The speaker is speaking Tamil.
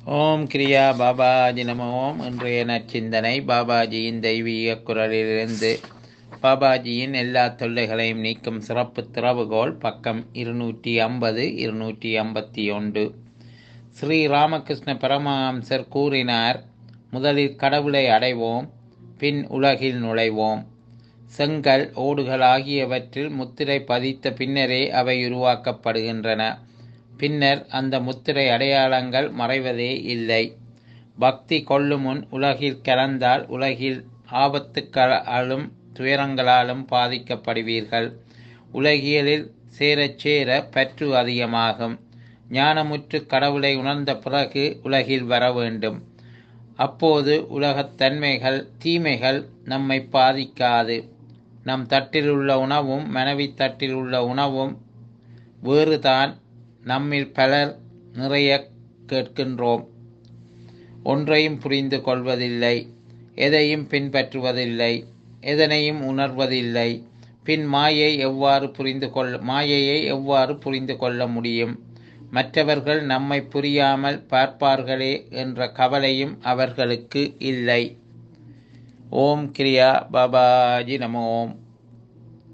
ஓம் கிரியா பாபாஜி நம ஓம் இன்றைய நற்சிந்தனை பாபாஜியின் தெய்வீக குரலிலிருந்து பாபாஜியின் எல்லா தொல்லைகளையும் நீக்கும் சிறப்பு திறவுகோல் பக்கம் இருநூற்றி ஐம்பது இருநூற்றி ஐம்பத்தி ஒன்று ஸ்ரீ ராமகிருஷ்ண பரமஹம்சர் கூறினார் முதலில் கடவுளை அடைவோம் பின் உலகில் நுழைவோம் செங்கல் ஓடுகள் ஆகியவற்றில் முத்திரை பதித்த பின்னரே அவை உருவாக்கப்படுகின்றன பின்னர் அந்த முத்திரை அடையாளங்கள் மறைவதே இல்லை பக்தி கொள்ளும் முன் உலகில் கலந்தால் உலகில் ஆபத்துக்களாலும் துயரங்களாலும் பாதிக்கப்படுவீர்கள் உலகியலில் சேரச் சேர பற்று அதிகமாகும் ஞானமுற்று கடவுளை உணர்ந்த பிறகு உலகில் வர வேண்டும் அப்போது உலகத் தன்மைகள் தீமைகள் நம்மை பாதிக்காது நம் தட்டில் உள்ள உணவும் மனைவி தட்டில் உள்ள உணவும் வேறுதான் நம்மில் பலர் நிறைய கேட்கின்றோம் ஒன்றையும் புரிந்து கொள்வதில்லை எதையும் பின்பற்றுவதில்லை எதனையும் உணர்வதில்லை பின் மாயை எவ்வாறு புரிந்து கொள்ள மாயையை எவ்வாறு புரிந்து கொள்ள முடியும் மற்றவர்கள் நம்மை புரியாமல் பார்ப்பார்களே என்ற கவலையும் அவர்களுக்கு இல்லை ஓம் கிரியா பாபாஜி நம ஓம்